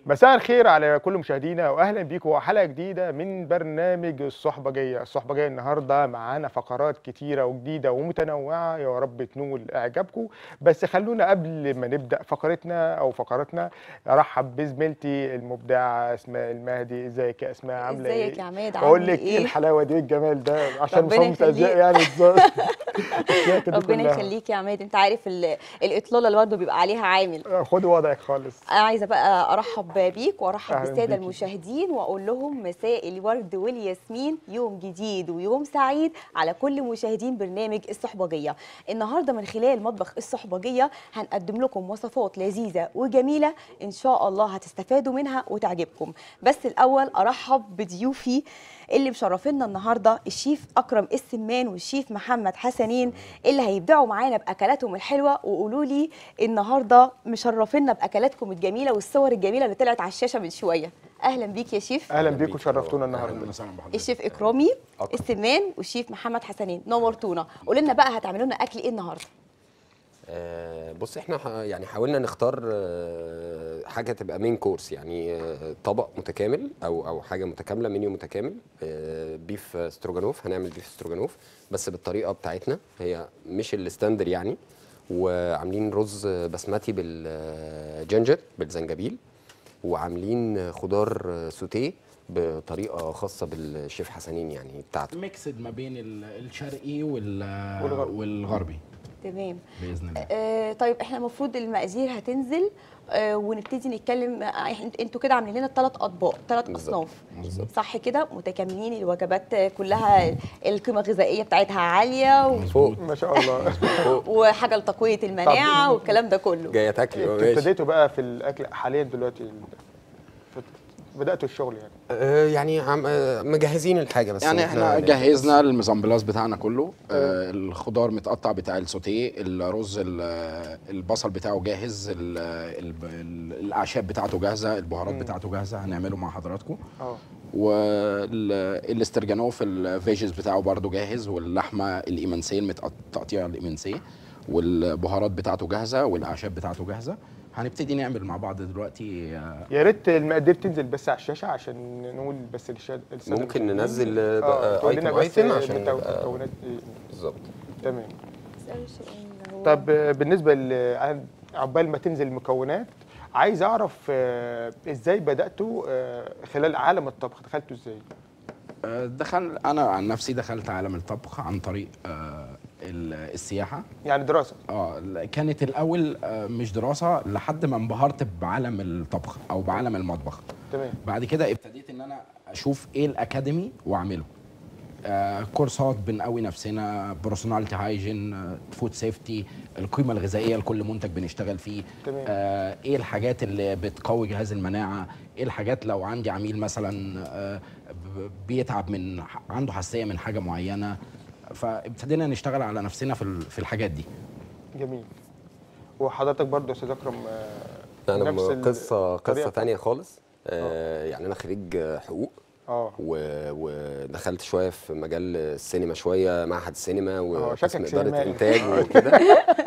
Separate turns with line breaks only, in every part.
مساء الخير على كل مشاهدينا واهلا بيكم وحلقه جديده من برنامج الصحبجيه، الصحبجيه النهارده معانا فقرات كتيره وجديده ومتنوعه يا رب تنول اعجابكم، بس خلونا قبل ما نبدا فقرتنا او فقراتنا ارحب بزميلتي المبدعه اسماء المهدي، ازيك يا اسماء عامله ايه؟
ازيك يا عماد
بقول
عامل
لك ايه
ايه
الحلاوه دي إيه الجمال ده عشان
ربنا
مصممه ازياء
يخليك.
يعني بالظبط الشياكة دي
ربنا
كلها.
يخليك يا عماد انت عارف ال- الاطلاله اللي برضه بيبقى عليها عامل
خدي وضعك خالص
انا عايزه بقى ارحب بيك وارحب
أهلاً
بالساده
بيكي.
المشاهدين واقول لهم مساء الورد والياسمين يوم جديد ويوم سعيد على كل مشاهدين برنامج الصحبجيه النهارده من خلال مطبخ الصحبجيه هنقدم لكم وصفات لذيذه وجميله ان شاء الله هتستفادوا منها وتعجبكم بس الاول ارحب بضيوفي اللي مشرفينا النهارده الشيف اكرم السمان والشيف محمد حسنين اللي هيبدعوا معانا باكلاتهم الحلوه وقولوا لي النهارده مشرفينا باكلاتكم الجميله والصور الجميله اللي طلعت على الشاشه من شويه اهلا بيك يا شيف
اهلا
أهلاً
بيكم
بيك.
شرفتونا
أهلاً
النهارده
وسهلا بحضرتك
الشيف اكرامي
أكرم.
السمان والشيف محمد حسنين نورتونا قولوا لنا بقى هتعملوا لنا اكل ايه النهارده
آه، بص احنا ح- يعني حاولنا نختار آه، حاجه تبقى مين كورس يعني آه، طبق متكامل او او حاجه متكامله منيو متكامل آه، بيف ستروجانوف هنعمل بيف ستروجانوف بس بالطريقه بتاعتنا هي مش الستاندر يعني وعاملين رز بسمتي بالجنجر بالزنجبيل وعاملين خضار سوتيه بطريقه خاصه بالشيف حسنين يعني بتاعته
ميكسد ما بين ال- الشرقي وال
والغربي.
والغربي
تمام
باذن الله
آه طيب احنا المفروض المقادير هتنزل آه ونبتدي نتكلم آه إحنا- انتوا كده عاملين لنا ثلاث اطباق ثلاث
بالظبط.
اصناف
بالظبط.
صح كده متكاملين الوجبات آه، كلها القيمه الغذائيه بتاعتها عاليه و...
فوق
ما شاء الله
فوق
وحاجه لتقويه المناعه
طب-
والكلام ده كله
جايه تاكلي
انتوا
ماشي
ابتديتوا بقى في الاكل حاليا دلوقتي فت- بداتوا الشغل يعني
آه، يعني عم آه، مجهزين الحاجه بس
يعني احنا
ن-
جهزنا المزامبلاس بتاعنا كله آه الخضار متقطع بتاع السوتيه الرز ال- البصل بتاعه جاهز ال- ال- ال- الاعشاب بتاعته جاهزه البهارات بتاعته جاهزه هنعمله مع حضراتكم
اه
والاسترجانوف الفيجز بتاعه برضو جاهز واللحمه الايمنسيه المتقطع الايمنسيه والبهارات بتاعته جاهزه والاعشاب بتاعته جاهزه هنبتدي نعمل مع بعض دلوقتي آه،
يا ريت المقادير تنزل بس على الشاشه عشان نقول بس للشاد السادة
ممكن
المشاهدين.
ننزل
اه
بقى
تقول لنا
ايتم
بس
ايتم عشان
متو-
نبقى-
مكونات ايه
بالظبط
تمام طب آه، بالنسبه ل عن- عقبال ما تنزل المكونات عايز اعرف آه، ازاي بداتوا آه، خلال عالم الطبخ دخلتوا ازاي
آه، دخل انا عن نفسي دخلت عالم الطبخ عن طريق آه، ال- السياحه
يعني دراسه
اه ل- كانت الاول آه، مش دراسه لحد ما انبهرت بعالم الطبخ او بعالم المطبخ
تمام
بعد كده ابتديت ان انا اشوف ايه الاكاديمي واعمله آه كورسات بنقوي نفسنا بيرسوناليتي هايجين فود سيفتي القيمه الغذائيه لكل منتج بنشتغل فيه
تمام.
آه ايه الحاجات اللي بتقوي جهاز المناعه ايه الحاجات لو عندي عميل مثلا آه ب- بيتعب من ح- عنده حساسيه من حاجه معينه فابتدينا نشتغل على نفسنا في ال- في الحاجات دي
جميل وحضرتك برضه يا استاذ اكرم آه،
انا
نفس ال-
قصه قصه
الطريقة؟
تانية خالص آه، يعني انا خريج حقوق
اه
و- ودخلت شويه في مجال السينما شويه معهد السينما وقسم
شكلك
اداره
سينمائي.
انتاج وكده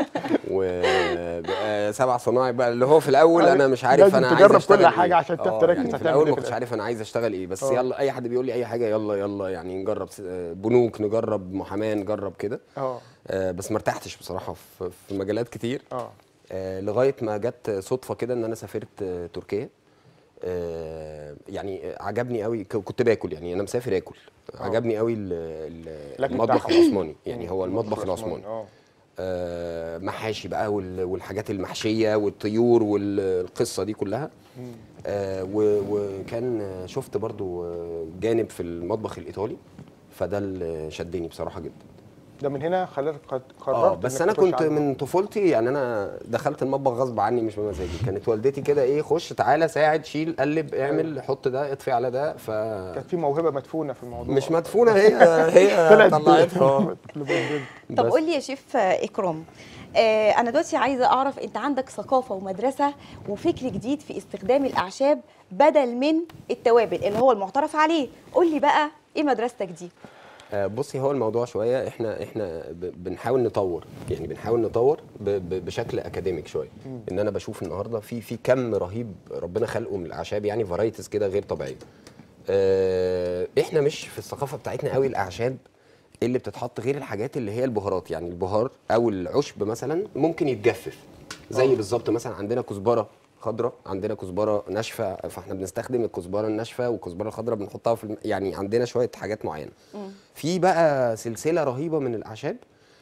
وبقى سبع صناعي بقى اللي هو في الاول انا مش عارف
لازم
انا عايز
تجرب
اشتغل
كل حاجة
إيه.
عشان تعرف
آه،
تركز
يعني في
هتعمل
الاول
إيه
ما
في
كنتش
الآخر.
عارف انا عايز اشتغل ايه بس
آه.
يلا اي حد بيقول لي اي حاجه يلا يلا يعني نجرب س- بنوك نجرب محاماه نجرب كده
اه
آه، بس ما ارتحتش بصراحه في في مجالات كتير
اه
آه، لغايه ما جت صدفه كده ان انا سافرت آه، تركيا آه، يعني آه، عجبني قوي ك- كنت باكل يعني انا مسافر اكل عجبني قوي ال- ال-
الأكل
المطبخ
بتاعهم.
العثماني يعني هو المطبخ العثماني
اه
آه، محاشي بقى وال- والحاجات المحشيه والطيور والقصه دي كلها آه، و- وكان آه، شفت برضو آه، جانب في المطبخ الايطالي فده اللي شدني بصراحه جدا
ده من هنا خلال قررت
اه بس
إنك
انا
تخش
كنت
على-
من طفولتي يعني انا دخلت المطبخ غصب عني مش بمزاجي كانت والدتي كده ايه خش تعالى ساعد شيل قلب اعمل حط ده اطفي على ده ف
كانت في موهبه مدفونه في الموضوع
مش مدفونه هي هي
طلعت
طلعتها
طب
بس.
قول لي يا شيف اكرام آه انا دلوقتي عايزه اعرف انت عندك ثقافه ومدرسه وفكر جديد في استخدام الاعشاب بدل من التوابل اللي هو المعترف عليه قول لي بقى ايه مدرستك دي
آه، بصي هو الموضوع شويه احنا احنا ب- بنحاول نطور يعني بنحاول نطور ب- ب- بشكل اكاديميك شويه ان انا بشوف النهارده في في كم رهيب ربنا خلقه من الاعشاب يعني فرايتيز كده غير طبيعيه آه، احنا مش في الثقافه بتاعتنا قوي الاعشاب اللي بتتحط غير الحاجات اللي هي البهارات يعني البهار او العشب مثلا ممكن يتجفف زي بالظبط مثلا عندنا كزبره خضراء عندنا كزبره ناشفه فاحنا بنستخدم الكزبره الناشفه والكزبره الخضراء بنحطها في الم... يعني عندنا شويه حاجات معينه في بقى سلسله رهيبه من الاعشاب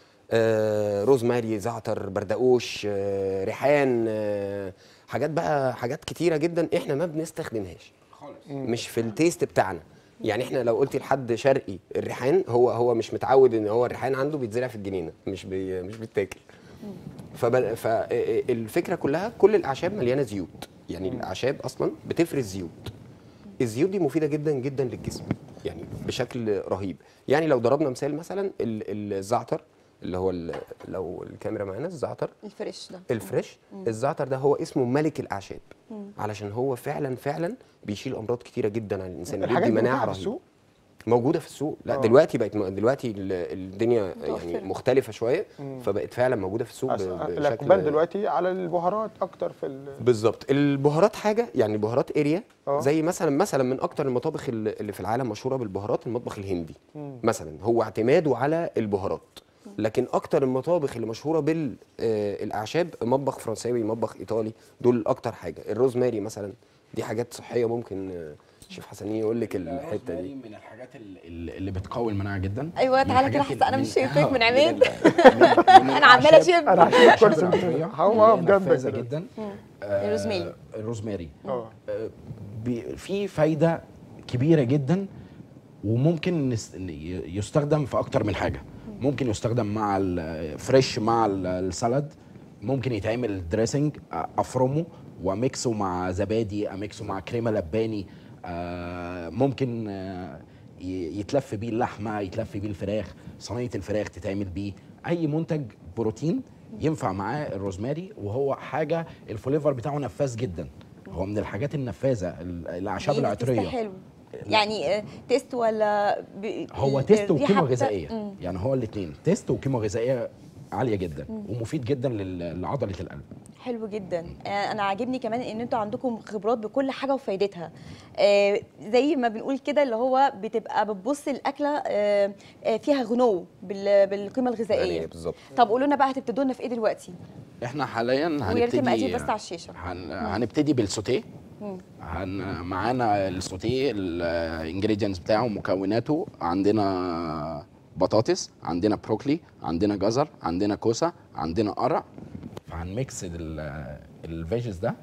آه روزماري زعتر بردقوش آه ريحان آه حاجات بقى حاجات كتيره جدا احنا ما بنستخدمهاش مش في التيست بتاعنا يعني احنا لو قلتي لحد شرقي الريحان هو هو مش متعود ان هو الريحان عنده بيتزرع في الجنينه مش بي مش بيتاكل فبل... فالفكره كلها كل الاعشاب مليانه زيوت يعني الاعشاب اصلا بتفرز زيوت الزيوت دي مفيده جدا جدا للجسم يعني بشكل رهيب يعني لو ضربنا مثال مثلا ال- الزعتر اللي هو ال- لو الكاميرا معانا الزعتر
الفريش ده
الفريش الزعتر ده هو اسمه ملك الاعشاب علشان هو فعلا فعلا بيشيل امراض كتيره جدا عن الانسان
الحاجات
بيدي
دي
مناعه
متاحة في
رهيبه
السوق
موجوده في السوق لا
آه.
دلوقتي بقت م- دلوقتي ال- الدنيا يعني
متوفرة.
مختلفه شويه فبقت فعلا موجوده في السوق ب-
أص-
بشكل
الاقبال دلوقتي على البهارات اكتر في ال...
بالظبط البهارات حاجه يعني البهارات اريا
آه.
زي مثلا مثلا من اكتر المطابخ اللي اللي في العالم مشهوره بالبهارات المطبخ الهندي مثلا هو اعتماده على البهارات لكن اكتر المطابخ اللي مشهوره بالاعشاب مطبخ فرنساوي مطبخ ايطالي دول اكتر حاجه الروزماري مثلا دي حاجات صحيه ممكن آه، شيف حسنين يقول لك الحته دي
من الحاجات اللي, اللي بتقوي المناعه جدا
ايوه
من
تعالى كده
الحاجات
حس انا
اللي-
مش شايفاك من
آه،
عماد
انا
انا عماله اشم
انا عشان الكرسي
العطرية
هقوم اقف
اللي هي
جنبك
نفاذة
كده.
جدا
الروزماري.
الروزماري
اه
آه، بي- في فايده كبيره جدا وممكن نس- ن- يستخدم في اكتر من حاجه ممكن يستخدم مع الفريش مع ال- السلد ممكن يتعمل دريسنج افرمه وميكسه مع زبادي اميكسه مع كريمه لباني آه، ممكن آه، ي- يتلف بيه اللحمه يتلف بيه الفراخ صينيه الفراخ تتعمل بيه اي منتج بروتين ينفع معاه الروزماري وهو حاجه الفليفر بتاعه نفاذ جدا هو من الحاجات النفاذه ال- الاعشاب
إيه اللي تيست
العطريه
حلو يعني آه، تيست ولا ب...
هو
ال-
تيست
الريحة
وقيمه
بتا-
غذائيه
مم.
يعني هو الاثنين تيست وقيمه غذائيه عاليه جدا ومفيد جدا لل- لعضله القلب
حلو جدا آه، انا عاجبني كمان ان انتوا عندكم خبرات بكل حاجه وفايدتها آه، زي ما بنقول كده اللي هو بتبقى بتبص الاكله آه، آه، فيها غنو بال- بالقيمه الغذائيه
يعني بالظبط
طب قولوا لنا بقى هتبتدوا لنا في ايه دلوقتي
احنا حاليا
ويا ريت المقادير
هنبتدي
بس على الشاشه
هن... هنبتدي بالسوتيه
مم.
هن... معانا السوتيه الانجريدينتس بتاعه مكوناته عندنا بطاطس عندنا بروكلي عندنا جزر عندنا كوسه عندنا قرع فهنميكس ال- الفيجز ده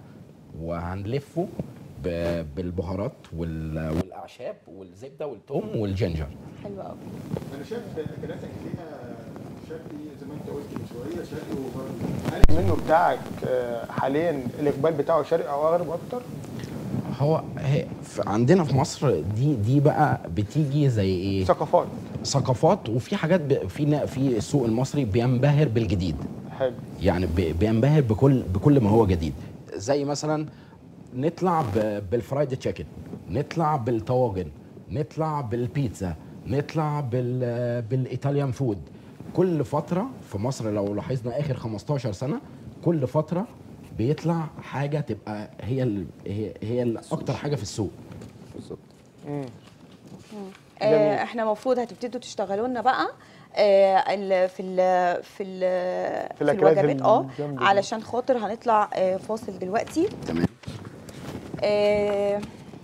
وهنلفه ب... بالبهارات وال... والاعشاب والزبده والثوم والجنجر
حلو قوي
انا شايف اكلاتك فيها شكلي زي ما انت قلت من شويه شرقي وغربي هل المنيو بتاعك آه، حاليا الاقبال بتاعه شرقي او غربي اكتر؟
هو هي ف- عندنا في مصر دي دي بقى بتيجي زي ايه
ثقافات
ثقافات وفي حاجات ب... في نا- في السوق المصري بينبهر بالجديد
حلو
يعني بي- بينبهر بكل بكل ما هو جديد زي مثلا نطلع ب- بالفرايد تشيكن نطلع بالطواجن نطلع بالبيتزا نطلع بال بالايطاليان فود كل فتره في مصر لو لاحظنا اخر 15 سنه كل فتره بيطلع حاجه تبقى هي ال... هي هي ال- اكتر حاجه في السوق
بالظبط
جميل.
آه، احنا المفروض هتبتدوا تشتغلوا لنا بقى آه، ال- في ال في ال في
الأكلات
الوجبات اه
الجامدة دي.
علشان خاطر هنطلع آه، فاصل دلوقتي
تمام
آه،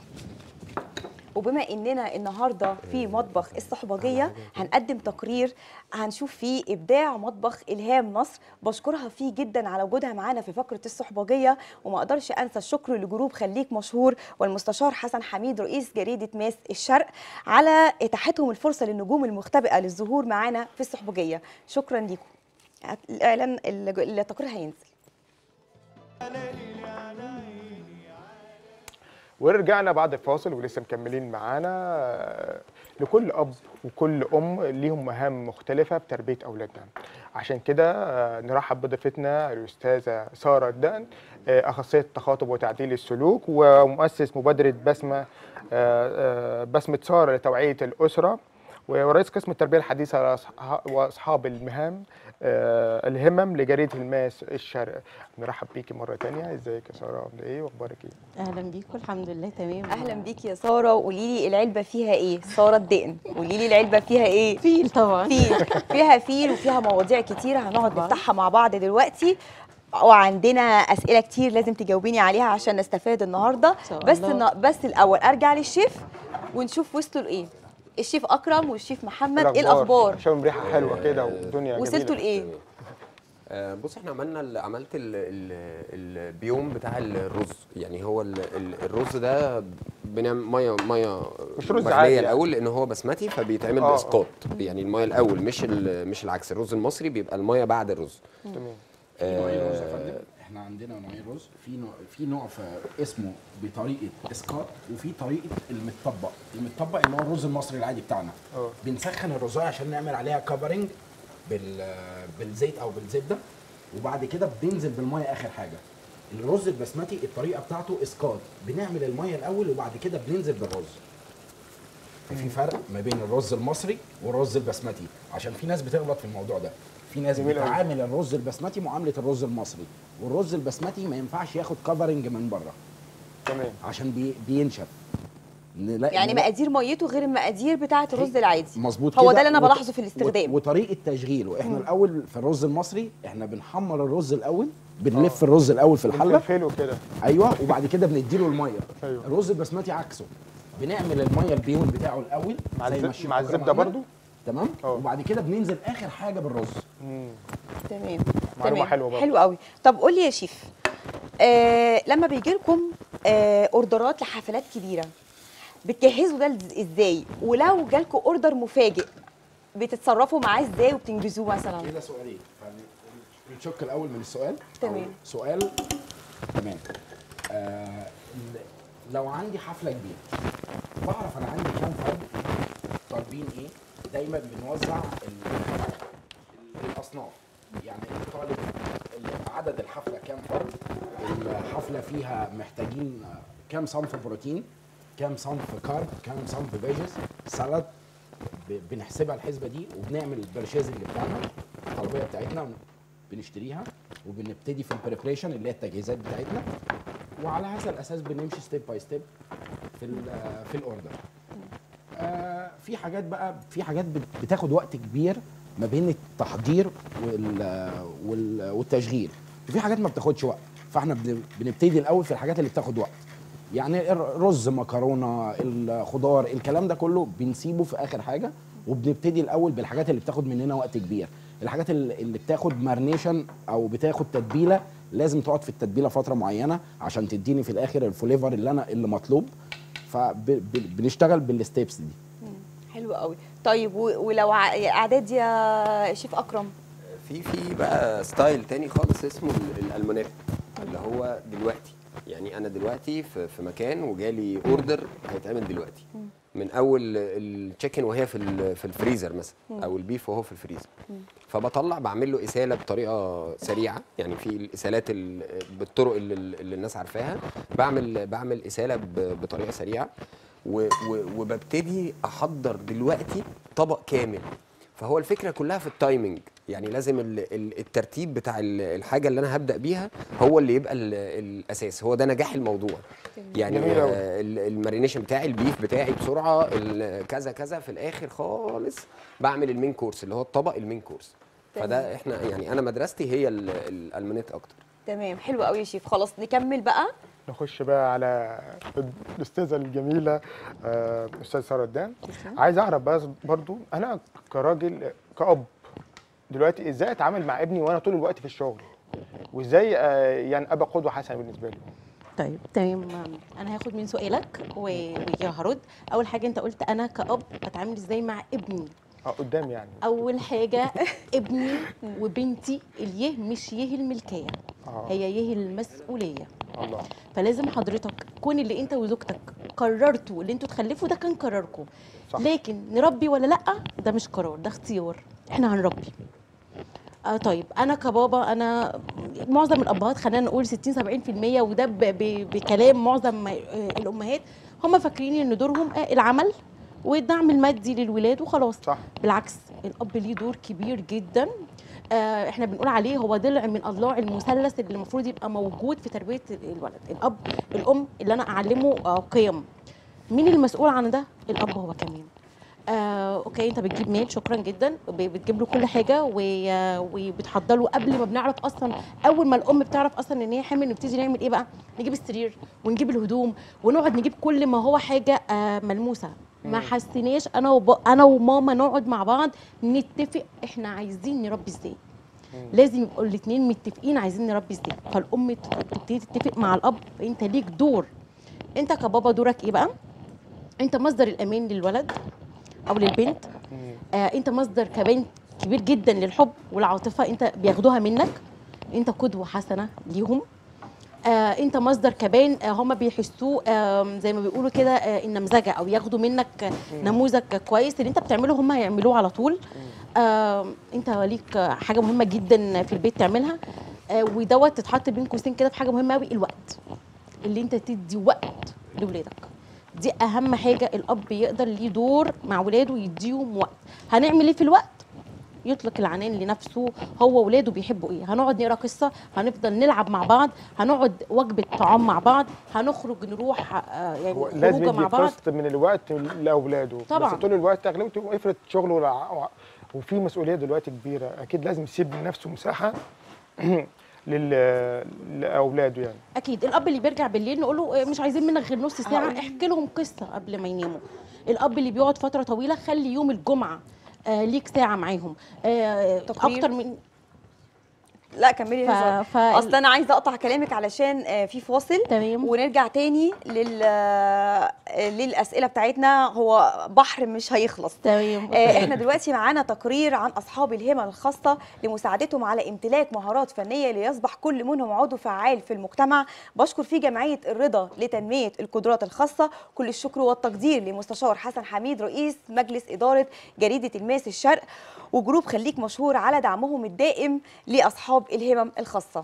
وبما اننا النهارده في مطبخ الصحبجيه هنقدم تقرير هنشوف فيه ابداع مطبخ الهام نصر بشكرها فيه جدا على وجودها معانا في فقره الصحبجيه وما اقدرش انسى الشكر لجروب خليك مشهور والمستشار حسن حميد رئيس جريده ماس الشرق على اتاحتهم الفرصه للنجوم المختبئه للظهور معانا في الصحبجيه شكرا ليكم الاعلان الج- التقرير هينزل
ورجعنا بعد الفاصل ولسه مكملين معانا آه، لكل اب وكل ام ليهم مهام مختلفه بتربيه اولادنا عشان كده آه، نرحب بضيفتنا الاستاذه ساره الدقن آه، اخصائيه تخاطب وتعديل السلوك ومؤسس مبادره بسمه آه، آه، بسمه ساره لتوعيه الاسره ورئيس قسم التربيه الحديثه لأصح- واصحاب المهام آه، الهمم لجريده الماس الشرق نرحب بيكي مره تانية ازيك يا ساره عامله ايه واخبارك ايه
اهلا بيكم الحمد لله تمام
اهلا بيكي يا ساره وقولي لي العلبه فيها ايه ساره الدقن قولي لي العلبه فيها ايه
فيل طبعا
فيل فيها فيل وفيها مواضيع كتيره هنقعد
طبعاً.
نفتحها مع بعض دلوقتي وعندنا اسئله كتير لازم تجاوبيني عليها عشان نستفاد النهارده
شاء
بس
الله.
الن- بس الاول ارجع للشيف ونشوف وصلوا لايه الشيف اكرم والشيف محمد ايه الاخبار
عشان ريحه حلوه كده والدنيا
وصلتوا
جميلة.
لايه
آه، بص احنا عملنا ال- عملت ال ال البيوم بتاع الرز يعني هو ال ال الرز ده بنعمل ميه ميه
مش رز
مغلية
عادي يعني.
الاول لان هو بسمتي فبيتعمل
آه،
باسقاط يعني الميه الاول مش ال- مش العكس الرز المصري بيبقى الميه بعد الرز
تمام
في نوعين رز يا
آه،
فندم احنا عندنا نوعين رز في نوع في نوع ف- اسمه بطريقه اسقاط وفي طريقه المتطبق المتطبق اللي هو الرز المصري العادي بتاعنا
اه.
بنسخن الرزايه عشان نعمل عليها كفرنج بال بالزيت او بالزبده وبعد كده بننزل بالميه اخر حاجه الرز البسمتي الطريقه بتاعته اسقاط بنعمل الميه الاول وبعد كده بننزل بالرز في فرق ما بين الرز المصري والرز البسمتي عشان في ناس بتغلط في الموضوع ده في ناس
جميل أوي.
بتعامل الرز البسمتي معامله الرز المصري والرز البسمتي ما ينفعش ياخد كفرنج من بره
تمام
عشان بي بينشف نلاقي
يعني مقادير ميته غير المقادير بتاعه الرز العادي
مظبوط
هو
كده.
ده اللي انا
وط-
بلاحظه في الاستخدام
وط- وطريقه تشغيله احنا الاول في الرز المصري احنا بنحمر الرز الاول بنلف الرز الاول في الحله
بنفلفله كده
ايوه وبعد كده بنديله الميه
أيوة.
الرز البسمتي عكسه بنعمل الميه البيون بتاعه الاول
مع
زي ما
الزب-
الشيف
مع
أكرم
الزبده
عمل.
برضو
تمام
اه.
وبعد كده بننزل اخر حاجه بالرز
مم.
تمام
معلومة
تمام.
حلوة برضه.
حلو قوي طب قول لي يا شيف آه لما بيجي لكم آه اوردرات لحفلات كبيره بتجهزوا ده إز- ازاي ولو جالكم اوردر مفاجئ بتتصرفوا معاه ازاي وبتنجزوه مثلا
كده سؤالين نشك الاول من السؤال
تمام.
أو سؤال تمام آه ل- لو عندي حفله كبيره بعرف انا عندي كام فرد طالبين ايه دايما بنوزع ال- الاصناف يعني الطالب ال- عدد الحفله كام فرد الحفله فيها محتاجين كام صنف بروتين كام صنف كارب كام صنف فيجز سلطه ب- بنحسبها الحسبه دي وبنعمل البرشيزنج بتاعنا الطلبيه بتاعتنا بنشتريها وبنبتدي في البريبريشن اللي هي التجهيزات بتاعتنا وعلى هذا الاساس بنمشي ستيب باي ستيب في ال في الاوردر آه في حاجات بقى في حاجات بت- بتاخد وقت كبير ما بين التحضير وال وال والتشغيل وفي حاجات ما بتاخدش وقت فاحنا بن- بنبتدي الاول في الحاجات اللي بتاخد وقت يعني الر- رز مكرونه الخضار الكلام ده كله بنسيبه في اخر حاجه وبنبتدي الاول بالحاجات اللي بتاخد مننا وقت كبير الحاجات اللي اللي بتاخد مارنيشن او بتاخد تتبيله لازم تقعد في التتبيله فتره معينه عشان تديني في الاخر الفليفر اللي انا اللي مطلوب فبنشتغل بالستيبس دي
حلو قوي طيب و- ولو ع- اعداد يا شيف اكرم
في في بقى ستايل تاني خالص اسمه ال- الالمونات اللي هو دلوقتي يعني انا دلوقتي في, في مكان وجالي اوردر هيتعمل دلوقتي من اول التشيكن وهي في ال- في الفريزر مثلا او البيف وهو في الفريزر فبطلع بعمل له اساله بطريقه سريعه يعني في الاسالات ال- بالطرق اللي, اللي الناس عارفاها بعمل بعمل اساله ب- بطريقه سريعه و- و- وببتدي احضر دلوقتي طبق كامل فهو الفكره كلها في التايمنج يعني لازم ال- ال- الترتيب بتاع ال- الحاجه اللي انا هبدا بيها هو اللي يبقى ال- الاساس هو ده نجاح الموضوع يعني
جميل أوي.
آه، ال- المارينيشن بتاعي البيف بتاعي بسرعه ال- كذا كذا في الاخر خالص بعمل المين كورس اللي هو الطبق المين كورس فده احنا يعني انا مدرستي هي ال- الالمانيت اكتر
تمام حلو قوي يا شيف خلاص نكمل بقى
نخش بقى على الاستاذه الجميله آه، استاذ ساره الدان عايز اعرف بس برضو انا كراجل كأب دلوقتي ازاي اتعامل مع ابني وانا طول الوقت في الشغل وازاي آه، يعني ابقى قدوه حسنه بالنسبه له
طيب تمام انا هاخد من سؤالك و- وهرد اول حاجه انت قلت انا كأب اتعامل ازاي مع ابني
اه قدام يعني
اول حاجه ابني وبنتي اليه مش يه الملكيه
اه
هي يه المسؤوليه
الله
فلازم حضرتك كون اللي انت وزوجتك قررتوا اللي انتوا تخلفوا ده كان قراركم
صح.
لكن نربي ولا لا ده مش قرار ده اختيار احنا هنربي آه طيب انا كبابا انا معظم الابهات خلينا نقول 60 70% وده ب- ب- بكلام معظم آه، الامهات هم فاكرين ان دورهم آه، العمل والدعم المادي للولاد وخلاص
صح
بالعكس الاب ليه دور كبير جدا آه، احنا بنقول عليه هو ضلع من اضلاع المثلث اللي المفروض يبقى موجود في تربيه الولد الاب الام اللي انا اعلمه آه، قيم مين المسؤول عن ده الاب هو كمان آه، اوكي انت بتجيب ميل شكرا جدا ب- بتجيب له كل حاجه و- آه، وبتحضر له قبل ما بنعرف اصلا اول ما الام بتعرف اصلا ان هي حامل نبتدي نعمل ايه بقى نجيب السرير ونجيب الهدوم ونقعد نجيب كل ما هو حاجه آه، ملموسه ما حسيناش انا وب... انا وماما نقعد مع بعض نتفق احنا عايزين نربي ازاي لازم يبقوا الاثنين متفقين عايزين نربي ازاي فالام تبتدي تتفق مع الاب انت ليك دور انت كبابا دورك ايه بقى انت مصدر الامان للولد او للبنت آه انت مصدر كمان كبير جدا للحب والعاطفه انت بياخدوها منك انت قدوه حسنه ليهم آه انت مصدر كمان آه هم بيحسوه آه زي ما بيقولوا كده آه النمذجه او ياخدوا منك آه، نموذج كويس اللي انت بتعمله هم هيعملوه على طول آه انت ليك آه، حاجه مهمه جدا في البيت تعملها آه ودوت تتحط بين قوسين كده في حاجه مهمه قوي الوقت اللي انت تدي وقت لاولادك دي اهم حاجه الاب يقدر ليه دور مع ولاده يديهم وقت هنعمل ايه في الوقت يطلق العنان لنفسه هو وولاده بيحبوا ايه هنقعد نقرا قصه هنفضل نلعب مع بعض هنقعد وجبه طعام مع بعض هنخرج نروح آه، يعني
هو لازم
خروجه مع
يدي
بعض
قسط من الوقت لاولاده
طبعاً.
بس طول الوقت اغلبته افرض شغله ولا- وفي مسؤوليه دلوقتي كبيره اكيد لازم يسيب لنفسه مساحه لل... لاولاده يعني
اكيد الاب اللي بيرجع بالليل نقول له آه، مش عايزين منك غير نص ساعه احكي لهم قصه قبل ما يناموا الاب اللي بيقعد فتره طويله خلي يوم الجمعه آه ليك ساعه معاهم آه
تقرير.
اكتر من
لا كملي
ف-
يا
ف-
اصل انا عايزه اقطع كلامك علشان آه، في فاصل
تمام.
ونرجع تاني لل آه، للاسئله بتاعتنا هو بحر مش هيخلص
تمام
آه، احنا دلوقتي معانا تقرير عن اصحاب الهمم الخاصه لمساعدتهم على امتلاك مهارات فنيه ليصبح كل منهم عضو فعال في المجتمع بشكر في جمعيه الرضا لتنميه القدرات الخاصه كل الشكر والتقدير لمستشار حسن حميد رئيس مجلس اداره جريده الماس الشرق وجروب خليك مشهور على دعمهم الدائم لاصحاب الهمم الخاصه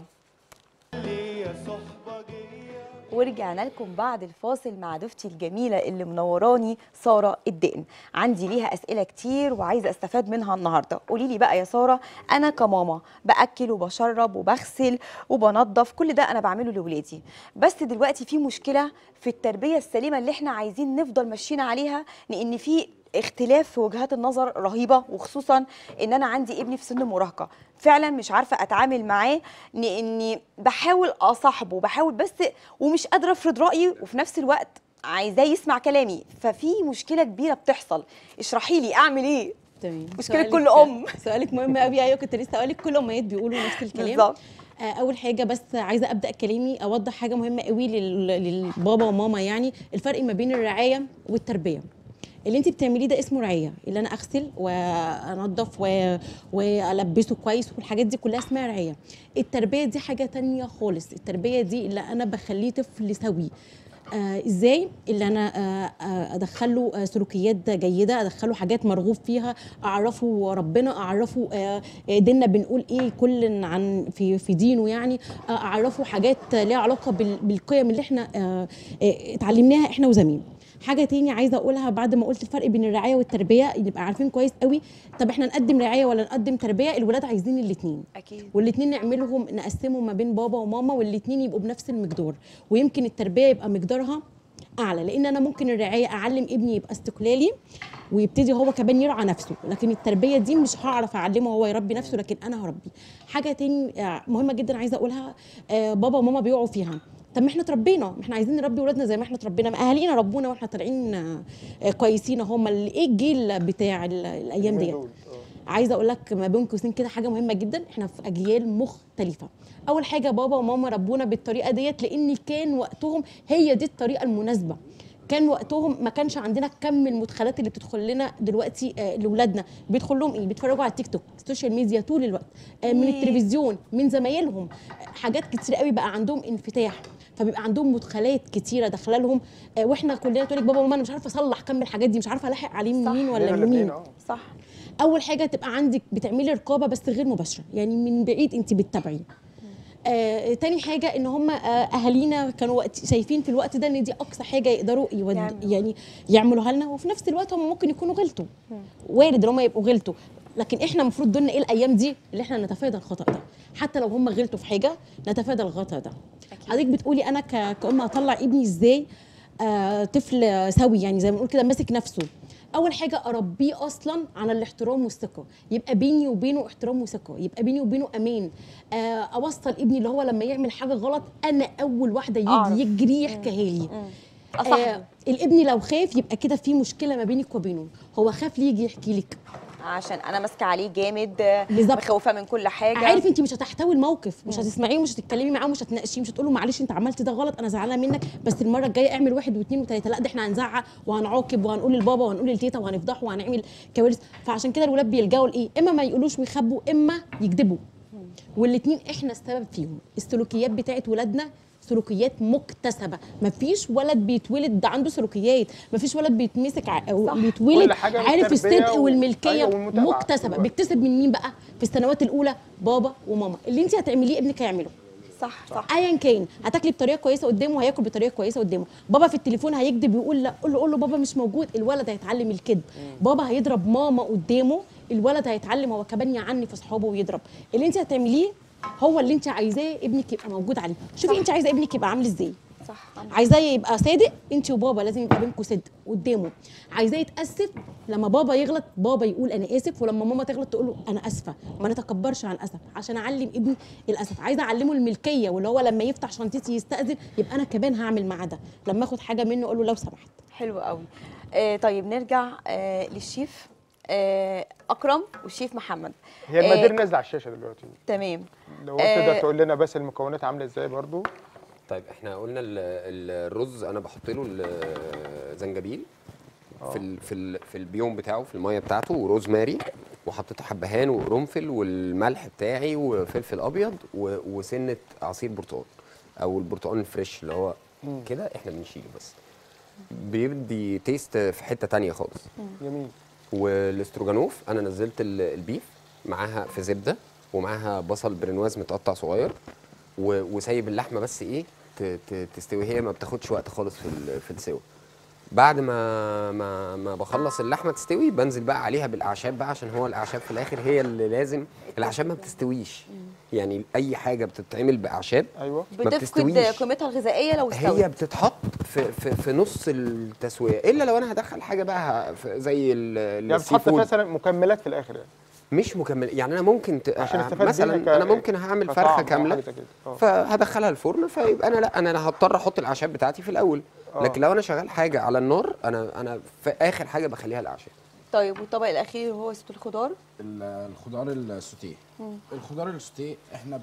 ورجعنا لكم بعد الفاصل مع ضيفتي الجميله اللي منوراني ساره الدقن عندي ليها اسئله كتير وعايزه استفاد منها النهارده قولي لي بقى يا ساره انا كماما باكل وبشرب وبغسل وبنظف كل ده انا بعمله لاولادي بس دلوقتي في مشكله في التربيه السليمه اللي احنا عايزين نفضل ماشيين عليها لان في اختلاف في وجهات النظر رهيبه وخصوصا ان انا عندي ابني في سن المراهقه فعلا مش عارفه اتعامل معاه لاني بحاول اصاحبه بحاول بس ومش قادره افرض رايي وفي نفس الوقت عايزاه يسمع كلامي ففي مشكله كبيره بتحصل اشرحي لي اعمل ايه
تمام
مشكلة
سؤالك-
كل أم.
سؤالك مهم قوي ايوه كنت لسه اقول لك كل امهات بيقولوا نفس الكلام
بالظبط
آه، اول حاجه بس عايزه ابدا كلامي اوضح حاجه مهمه قوي لل- للبابا وماما يعني الفرق ما بين الرعايه والتربيه اللي انت بتعمليه ده اسمه رعايه اللي انا اغسل وانضف و... والبسه كويس والحاجات دي كلها اسمها رعايه التربيه دي حاجه تانية خالص التربيه دي اللي انا بخليه طفل سوي آه ازاي اللي انا آه آه ادخله آه سلوكيات جيده ادخله حاجات مرغوب فيها اعرفه ربنا اعرفه آه آه، ديننا بنقول ايه كل عن في في دينه يعني آه اعرفه حاجات ليها علاقه بال- بالقيم اللي احنا آه آه اتعلمناها احنا وزمان حاجه تاني عايزه اقولها بعد ما قلت الفرق بين الرعايه والتربيه نبقى عارفين كويس قوي طب احنا نقدم رعايه ولا نقدم تربيه الولاد عايزين الاثنين
اكيد
والاثنين نعملهم نقسمهم ما بين بابا وماما والاثنين يبقوا بنفس المقدار ويمكن التربيه يبقى مقدارها اعلى لان انا ممكن الرعايه اعلم ابني يبقى استقلالي ويبتدي هو كمان يرعى نفسه لكن التربيه دي مش هعرف اعلمه هو يربي نفسه لكن انا هربي حاجه تاني آه، مهمه جدا عايزه اقولها آه، بابا وماما بيقعوا فيها طب ما احنا اتربينا ما احنا عايزين نربي ولادنا زي ما احنا اتربينا ما اهالينا ربونا واحنا طالعين آه، آه، كويسين هم ايه الجيل بتاع ال- الايام
من
ديت
دول. آه.
عايزه اقول لك ما بين قوسين كده حاجه مهمه جدا احنا في اجيال مختلفه اول حاجه بابا وماما ربونا بالطريقه ديت لان كان وقتهم هي دي الطريقه المناسبه كان وقتهم ما كانش عندنا كم المدخلات اللي بتدخل لنا دلوقتي آه لاولادنا بيدخل لهم ايه بيتفرجوا على التيك توك السوشيال ميديا طول الوقت آه من
مم.
التلفزيون من زمايلهم آه حاجات كتير قوي بقى عندهم انفتاح فبيبقى عندهم مدخلات كتيره داخله لهم آه واحنا كلنا تقول لك بابا وماما انا مش عارفه اصلح كم الحاجات دي مش عارفه الحق عليه
صح.
منين ولا
لينا
منين
الاتنين، آه.
صح
اول حاجه تبقى عندك بتعملي رقابه بس غير مباشره يعني من بعيد انت بتتابعي آه تاني حاجه ان هم آه اهالينا كانوا وقت شايفين في الوقت ده ان دي اقصى حاجه يقدروا يود
يعملوا.
يعني يعملوها لنا وفي نفس الوقت هم ممكن يكونوا غلطوا وارد ان هم يبقوا غلطوا لكن احنا المفروض دورنا ايه الايام دي اللي احنا نتفادى الخطا ده حتى لو هم غلطوا في حاجه نتفادى الخطا ده
أكيد.
حضرتك بتقولي انا ك- كأم هطلع ابني ازاي آه طفل سوي يعني زي ما بنقول كده ماسك نفسه اول حاجه اربيه اصلا على الاحترام والثقه يبقى بيني وبينه احترام وثقه يبقى بيني وبينه امان آه اوصل ابني اللي هو لما يعمل حاجه غلط انا اول واحده
أعرف.
يجي يجري يحكيها لي
اصح
آه الابن لو خاف يبقى كده في مشكله ما بينك وبينه هو خاف ليه يجي يحكي لك
عشان انا ماسكه عليه جامد آه،
بالظبط.
مخوفاه من كل حاجه
عارف انت مش هتحتوي الموقف مش هتسمعيه ومش هتتكلمي معاه ومش هتناقشيه مش هتقول له معلش انت عملت ده غلط انا زعلانه منك بس المره الجايه اعمل واحد واثنين وثلاثه لا ده احنا هنزعق وهنعاقب وهنقول للبابا وهنقول للتيتا وهنفضحه وهنعمل كوارث فعشان كده الولاد بيلجأوا لايه اما ما يقولوش ويخبوا اما يكذبوا والاثنين احنا السبب فيهم السلوكيات بتاعت ولادنا سلوكيات مكتسبه مفيش ولد بيتولد ده عنده سلوكيات مفيش ولد بيتمسك ع... أو
صح.
بيتولد
كل حاجة
عارف
بالتربية
الصدق
و-
والملكيه
أيوة، والمتابعة.
مكتسبه بيكتسب من مين بقى في السنوات الاولى بابا وماما اللي انت هتعمليه ابنك هيعمله
صح صح
ايا كان هتاكلي بطريقه كويسه قدامه هياكل بطريقه كويسه قدامه بابا في التليفون هيكذب يقول لا قول له قول له بابا مش موجود الولد هيتعلم الكذب بابا هيضرب ماما قدامه الولد هيتعلم هو كمان يعني في اصحابه ويضرب اللي انت هتعمليه هو اللي انت عايزاه ابنك يبقى موجود عليه شوفي انت عايزه ابنك يبقى عامل ازاي
صح عندك
عايزاه يبقى صادق انت وبابا لازم يبقى بينكم صدق قدامه عايزاه يتاسف لما بابا يغلط بابا يقول انا اسف ولما ماما تغلط تقول له انا اسفه ما نتكبرش عن اسف عشان اعلم ابني الاسف عايزه اعلمه الملكيه واللي هو لما يفتح شنطتي يستاذن يبقى انا كمان هعمل معاه ده لما اخد حاجه منه اقول له لو سمحت
حلو قوي آه طيب نرجع آه للشيف آه اكرم والشيف محمد
هي المقادير
آه
نازله على الشاشه دلوقتي
تمام
لو
آه،
تقدر تقول لنا بس المكونات عامله ازاي برضو
طيب احنا قلنا ال- ال- الرز انا بحط له الزنجبيل في ال في ال في البيوم بتاعه في الميه بتاعته وروزماري وحطيت حبهان وقرنفل والملح بتاعي وفلفل ابيض و- وسنه عصير برتقال او البرتقال الفريش اللي هو كده احنا بنشيله بس بيدي تيست في حته تانية خالص
جميل
والاستروجانوف انا نزلت ال- البيف معاها في زبده ومعاها بصل برنواز متقطع صغير و- وسايب اللحمه بس ايه ت- ت- تستوي هي ما بتاخدش وقت خالص في ال- في السوا بعد ما ما ما بخلص اللحمه تستوي بنزل بقى عليها بالاعشاب بقى عشان هو الاعشاب في الاخر هي اللي لازم الاعشاب ما بتستويش يعني اي حاجه بتتعمل باعشاب
ايوه
ما
بتفقد
بتستويش.
قيمتها الغذائيه لو
هي
استوت
بتتحط في, في, في نص التسويه الا لو انا هدخل حاجه بقى في- زي ال-
يعني
السي
بتحط
فود.
مثلا مكملات في الاخر يعني
مش مكمل يعني انا ممكن ت...
عشان استفاد
مثلا
بيها ك-
انا ممكن هعمل
كطعم
فرخه
أو
كامله
حاجة زي كده. آه.
فهدخلها الفرن فيبقى انا لا انا أنا هضطر احط الاعشاب بتاعتي في الاول
آه.
لكن لو انا شغال حاجه على النار انا انا في اخر حاجه بخليها الاعشاب
طيب والطبق الاخير وهو ست الخضار
ال- الخضار السوتيه الخضار السوتيه احنا ب...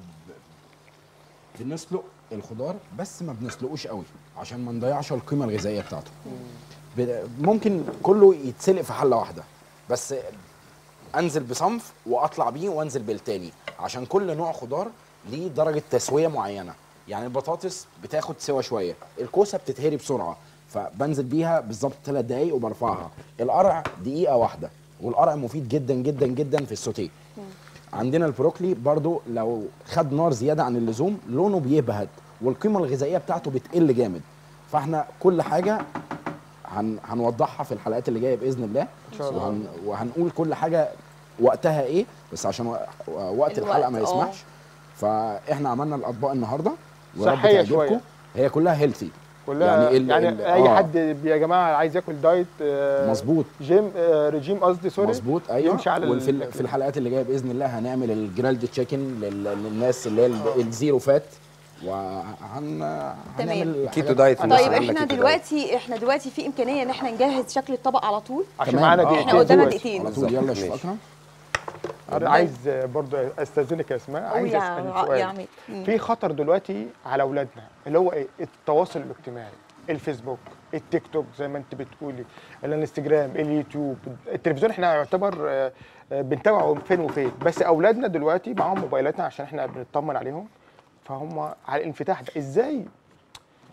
بنسلق الخضار بس ما بنسلقوش قوي عشان ما نضيعش القيمه الغذائيه بتاعته ب... ممكن كله يتسلق في حله واحده بس انزل بصنف واطلع بيه وانزل بالتاني عشان كل نوع خضار ليه درجه تسويه معينه يعني البطاطس بتاخد سوا شويه الكوسه بتتهري بسرعه فبنزل بيها بالظبط ثلاث دقايق وبرفعها القرع دقيقه واحده والقرع مفيد جدا جدا جدا في السوتيه عندنا البروكلي برضو لو خد نار زياده عن اللزوم لونه بيبهت والقيمه الغذائيه بتاعته بتقل جامد فاحنا كل حاجه هن هنوضحها في الحلقات اللي جايه باذن الله
إن شاء الله.
وهن وهنقول كل حاجه وقتها ايه بس عشان و- وقت الحلقه
الوقت،
ما
آه.
يسمحش فاحنا عملنا الاطباق النهارده ويا رب
صحية
تعجبكم.
شوية.
هي كلها هيلثي
كلها
يعني
يعني,
ال-
يعني
ال-
اي
آه.
حد يا جماعه عايز ياكل دايت آه،
مظبوط
جيم آه، رجيم قصدي سوري
مظبوط ايوه
يمشي على
وفي ال-
الأكل.
في الحلقات اللي جايه باذن الله هنعمل الجرالد تشيكن لل- للناس اللي هي ال- الزيرو فات وهن هنعمل
كيتو
حاجات-
دايت
طيب
الناس عاملة
احنا
كيتو دايت.
دلوقتي احنا دلوقتي في امكانيه ان احنا نجهز شكل الطبق على طول
عشان
كمان.
معانا
آه.
دقيقتين
احنا قدامنا
دلوقتي.
دقيقتين
على طول يلا شوف
ماشي.
اكرم
انا عايز آه، برضو استاذنك يا اسماء
قول
عايز
يا
اسال
ع- يا
سؤال
عماد مم.
في خطر دلوقتي على اولادنا اللي هو ايه التواصل الاجتماعي الفيسبوك التيك توك زي ما انت بتقولي الانستجرام اليوتيوب التلفزيون احنا يعتبر آه، آه، بنتابعه فين وفين بس اولادنا دلوقتي معاهم موبايلاتنا عشان احنا بنطمن عليهم فهم على الانفتاح ده ازاي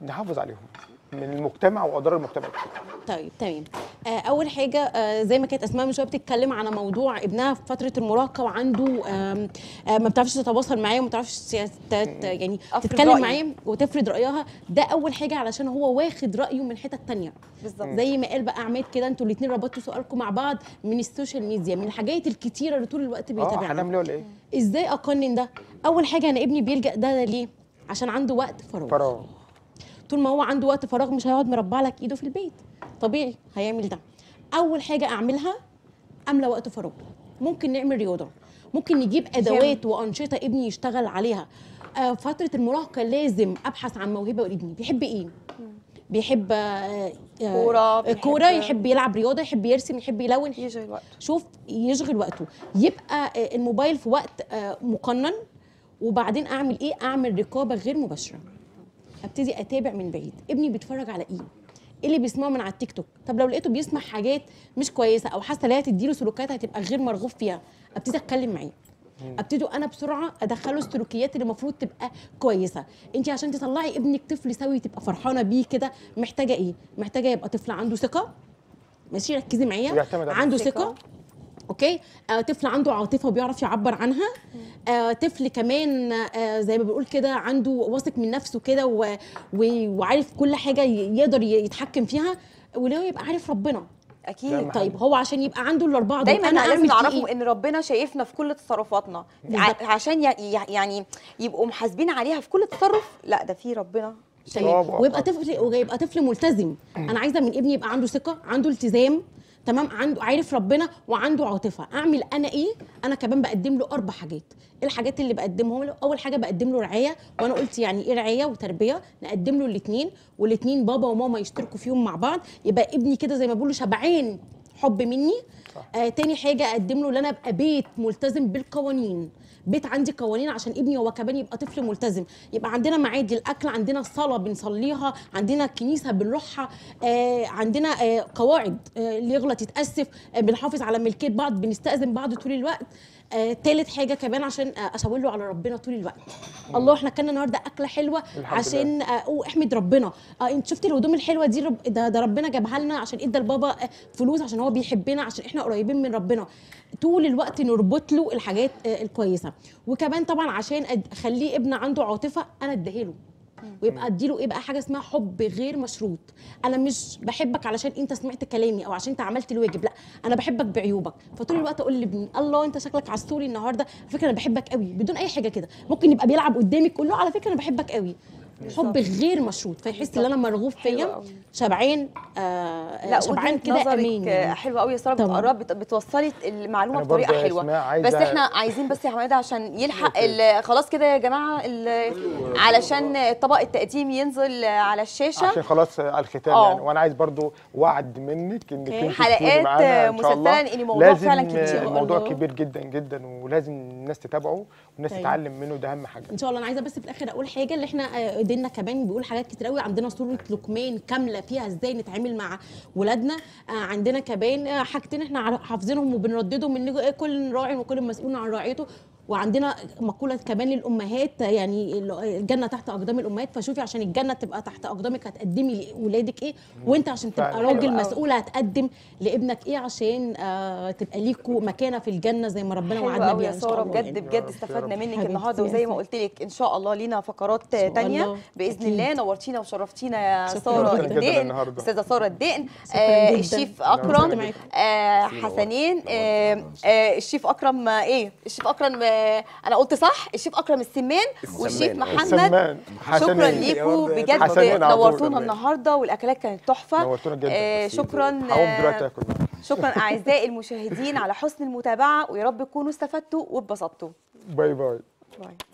نحافظ عليهم من المجتمع واضرار المجتمع
طيب تمام آه، اول حاجه آه، زي ما كانت اسماء من شويه بتتكلم على موضوع ابنها في فتره المراهقه وعنده آم، آه، ما بتعرفش تتواصل معاه وما بتعرفش ت- ت- يعني
أفرض
تتكلم
رأيي.
معاه وتفرض رايها ده اول حاجه علشان هو واخد رايه من حته تانية
بالظبط
زي ما قال بقى عماد كده انتوا الاثنين ربطتوا سؤالكم مع بعض من السوشيال ميديا من الحاجات الكتيره اللي طول الوقت
اه
بيتابعها
هنعمل ايه ولا ايه؟
ازاي اقنن ده اول حاجه انا ابني بيلجا ده ليه عشان عنده وقت فراغ
فراغ
طول ما هو عنده وقت فراغ مش هيقعد مربع لك ايده في البيت طبيعي هيعمل ده اول حاجه اعملها املى وقت فراغ ممكن نعمل رياضه ممكن نجيب ادوات وانشطه ابني يشتغل عليها آه فتره المراهقه لازم ابحث عن موهبه لابني بيحب ايه بيحب آه، آه،
كورة، بيحب-
كوره يحب يلعب رياضه يحب يرسم يحب يلون
يشغل وقته
شوف يشغل وقته يبقى آه، الموبايل في وقت آه، مقنن وبعدين اعمل ايه اعمل رقابه غير مباشره ابتدي اتابع من بعيد ابني بيتفرج على ايه ايه اللي بيسمعه من على التيك توك طب لو لقيته بيسمع حاجات مش كويسه او حاسه ان هي تديله سلوكيات هتبقى غير مرغوب فيها ابتدي اتكلم معاه ابتدي انا بسرعه ادخله السلوكيات اللي المفروض تبقى كويسه انت عشان تطلعي ابنك طفل سوي تبقى فرحانه بيه كده محتاجه ايه محتاجه يبقى طفل عنده ثقه ماشي ركزي معايا
ويعتمد على
عنده
ثقة.
ثقه اوكي آه طفل عنده عاطفه وبيعرف يعبر عنها آه طفل كمان آه زي ما بنقول كده عنده واثق من نفسه كده و- و- وعارف كل حاجه ي- يقدر ي- يتحكم فيها ولو يبقى عارف ربنا
اكيد
دايماً.
طيب هو عشان يبقى عنده الاربعه دول
دايما
انا
لازم
اعمل فيه
نعرفهم
إيه؟
ان ربنا شايفنا في كل تصرفاتنا
بالظبط.
ع- عشان ي- ي- يعني يبقوا محاسبين عليها في كل تصرف لا ده في ربنا
تمام
برافو.
ويبقى طفل ويبقى طفل ملتزم انا عايزه من ابني يبقى عنده ثقه عنده التزام تمام عنده عارف ربنا وعنده عاطفه اعمل انا ايه انا كمان بقدم له اربع حاجات ايه الحاجات اللي بقدمهم له اول حاجه بقدم له رعايه وانا قلت يعني ايه رعايه وتربيه نقدم له الاثنين والاثنين بابا وماما يشتركوا فيهم مع بعض يبقى ابني كده زي ما بيقولوا شبعان حب مني آه تاني حاجه اقدم له ان انا ابقى بيت ملتزم بالقوانين بيت عندي قوانين عشان ابني هو كمان يبقى طفل ملتزم يبقى عندنا معادي الاكل عندنا الصلاه بنصليها عندنا الكنيسه بنروحها آه عندنا آه قواعد آه اللي يغلط يتاسف آه بنحافظ على ملكيه بعض بنستاذن بعض طول الوقت آه تالت حاجه كمان عشان آه اشاور له على ربنا طول الوقت الله احنا كنا النهارده اكله حلوه
الحمد
عشان آه أوه، احمد ربنا آه انت شفتي الهدوم الحلوه دي رب ده, ده ربنا جابها لنا عشان ادى لبابا آه، فلوس عشان هو بيحبنا عشان احنا قريبين من ربنا طول الوقت نربط له الحاجات آه، الكويسه وكمان طبعا عشان أد- اخليه ابن عنده عاطفه انا اديها ويبقى اديله ايه بقى حاجه اسمها حب غير مشروط انا مش بحبك علشان انت سمعت كلامي او عشان انت عملت الواجب لا انا بحبك بعيوبك فطول الوقت اقول لابني الله انت شكلك عسولي النهارده على فكره انا بحبك قوي بدون اي حاجه كده ممكن يبقى بيلعب قدامك قول له على فكره انا بحبك قوي حب غير مشروط فيحس ان انا مرغوب
حلو
فيا
قوي.
شبعان آه
لا
شبعان
وجهة
كده
نظرك
امان يعني.
حلوه قوي يا ساره
طبعاً.
بتقرب بت- بتوصلي المعلومه
أنا
بطريقه
برضه يا
حلوه
إسماء عايزة-
بس احنا عايزين بس يا حماده عشان يلحق ال- خلاص كده يا جماعه ال- علشان طبق التقديم ينزل على الشاشه
عشان خلاص على الختام
آه.
يعني وانا عايز برضو وعد منك انك
أوكي.
انت
حلقات
تكوني معانا ان شاء الله
مسلسلة، إن الموضوع
لازم
فعلاً كبير.
الموضوع
الله.
كبير جدا جدا ولازم الناس تتابعه والناس
طيب.
تتعلم منه ده اهم حاجه
ان شاء الله انا عايزه بس في الاخر اقول حاجه اللي احنا آه، ديننا كمان بيقول حاجات كتير قوي عندنا سوره لقمان كامله فيها ازاي نتعامل مع ولادنا آه، عندنا كمان آه، حاجتين احنا عار- حافظينهم وبنرددهم ان كل راع وكل مسؤول عن رعيته وعندنا مقوله كمان للامهات آه، يعني ال- الجنه تحت اقدام الامهات فشوفي عشان الجنه تبقى تحت اقدامك هتقدمي لاولادك ايه وانت عشان تبقى
فعلا.
راجل
حلو قوي.
مسؤول هتقدم لابنك ايه عشان آه، تبقى ليكوا مكانه في الجنه زي ما ربنا
حلو
وعدنا
قوي
بيها
يا
ان شاء
ساره
الله
بجد
يعني.
بجد
يا رب.
استفدنا منك
حبيبتي
النهارده
يا
وزي ما
سارة.
قلت لك ان شاء الله لينا فقرات
شاء
تانية
الله.
باذن
أكيد.
الله نورتينا وشرفتينا يا
شكراً
ساره
جداً
الدقن
النهاردة.
استاذه ساره الدقن
شكراً
آه
جداً.
الشيف
نورتينا
اكرم
جداً.
آه حسنين آه آه الشيف اكرم آه ايه الشيف اكرم آه انا قلت صح الشيف اكرم السمان والشيف
السمان.
محمد
سمان
شكرا
حسنين.
ليكم بجد
حسنين على طول.
نورتونا النهارده والاكلات كانت تحفه
نورتونا جدا.
آه شكرا
هقوم دلوقتي
آه
اكل
شكرا اعزائي المشاهدين على حسن المتابعه ويا رب تكونوا استفدتوا واتبسطتوا
باي باي
باي